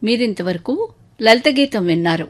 మీరింతవరకు లలిత గీతం విన్నారు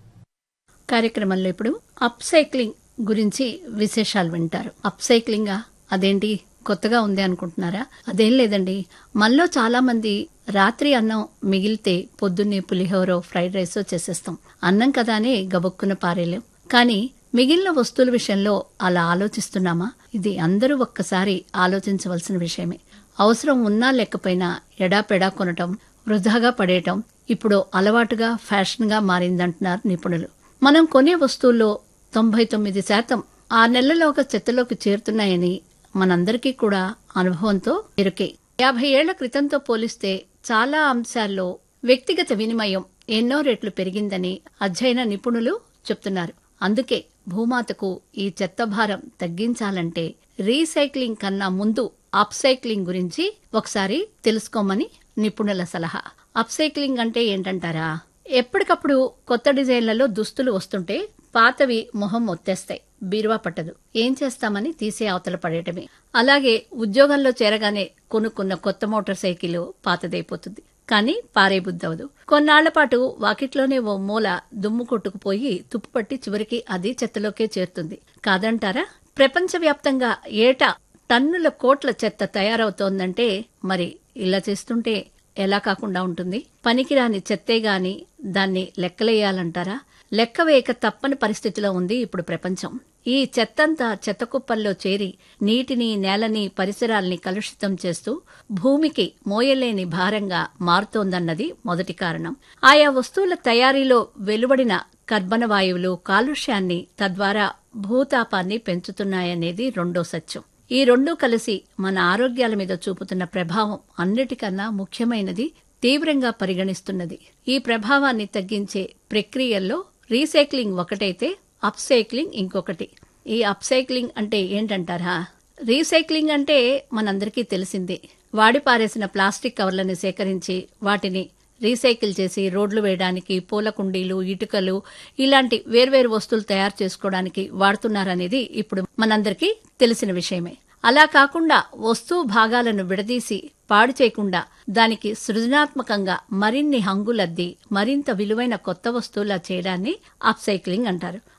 కార్యక్రమంలో ఇప్పుడు అప్ సైక్లింగ్ గురించి విశేషాలు వింటారు అప్ సైక్లింగా అదేంటి కొత్తగా ఉంది అనుకుంటున్నారా అదేం లేదండి మనలో చాలా మంది రాత్రి అన్నం మిగిలితే పొద్దున్నే పులిహోరో ఫ్రైడ్ రైసో చేసేస్తాం అన్నం కదా అని గబుక్కున పారేలేం కానీ మిగిలిన వస్తువుల విషయంలో అలా ఆలోచిస్తున్నామా ఇది అందరూ ఒక్కసారి ఆలోచించవలసిన విషయమే అవసరం ఉన్నా లేకపోయినా ఎడాపెడా కొనటం వృధాగా పడేయటం ఇప్పుడు అలవాటుగా ఫ్యాషన్గా మారిందంటున్నారు నిపుణులు మనం కొనే వస్తువుల్లో తొంభై తొమ్మిది శాతం ఆ నెలలోగా చెత్తలోకి చేరుతున్నాయని మనందరికీ కూడా అనుభవంతో ఎరుకే యాభై ఏళ్ల క్రితంతో పోలిస్తే చాలా అంశాల్లో వ్యక్తిగత వినిమయం ఎన్నో రెట్లు పెరిగిందని అధ్యయన నిపుణులు చెప్తున్నారు అందుకే భూమాతకు ఈ చెత్త భారం తగ్గించాలంటే రీసైక్లింగ్ కన్నా ముందు అప్సైక్లింగ్ గురించి ఒకసారి తెలుసుకోమని నిపుణుల సలహా అప్సైక్లింగ్ అంటే ఏంటంటారా ఎప్పటికప్పుడు కొత్త డిజైన్లలో దుస్తులు వస్తుంటే పాతవి మొహం ఒత్తేస్తాయి బీరువా పట్టదు ఏం చేస్తామని తీసే అవతల పడేయటమే అలాగే ఉద్యోగంలో చేరగానే కొనుక్కున్న కొత్త మోటార్ సైకిల్ పాతదైపోతుంది కానీ పారే బుద్ధవదు కొన్నాళ్ల పాటు వాకిట్లోనే ఓ మూల దుమ్ము కొట్టుకుపోయి తుప్పుపట్టి చివరికి అది చెత్తలోకే చేరుతుంది కాదంటారా ప్రపంచవ్యాప్తంగా ఏటా టన్నుల కోట్ల చెత్త తయారవుతోందంటే మరి ఇలా చేస్తుంటే ఎలా కాకుండా ఉంటుంది పనికిరాని చెత్తే గాని దాన్ని లెక్కలేయాలంటారా లెక్క వేయక తప్పని పరిస్థితిలో ఉంది ఇప్పుడు ప్రపంచం ఈ చెత్తంతా చెత్త కుప్పల్లో చేరి నీటిని నేలని పరిసరాల్ని కలుషితం చేస్తూ భూమికి మోయలేని భారంగా మారుతోందన్నది మొదటి కారణం ఆయా వస్తువుల తయారీలో వెలువడిన కర్బన వాయువులు కాలుష్యాన్ని తద్వారా భూతాపాన్ని పెంచుతున్నాయనేది రెండో సత్యం ఈ రెండూ కలిసి మన ఆరోగ్యాల మీద చూపుతున్న ప్రభావం అన్నిటికన్నా ముఖ్యమైనది తీవ్రంగా పరిగణిస్తున్నది ఈ ప్రభావాన్ని తగ్గించే ప్రక్రియల్లో రీసైక్లింగ్ ఒకటైతే అప్సైక్లింగ్ ఇంకొకటి ఈ అప్సైక్లింగ్ అంటే ఏంటంటారా రీసైక్లింగ్ అంటే మనందరికీ తెలిసిందే వాడి పారేసిన ప్లాస్టిక్ కవర్లను సేకరించి వాటిని రీసైకిల్ చేసి రోడ్లు వేయడానికి పూల కుండీలు ఇటుకలు ఇలాంటి వేర్వేరు వస్తువులు తయారు చేసుకోవడానికి వాడుతున్నారనేది ఇప్పుడు మనందరికీ తెలిసిన విషయమే అలా కాకుండా వస్తువు భాగాలను విడదీసి పాడు చేయకుండా దానికి సృజనాత్మకంగా మరిన్ని హంగులద్ది మరింత విలువైన కొత్త వస్తువులా చేయడాన్ని అప్సైక్లింగ్ అంటారు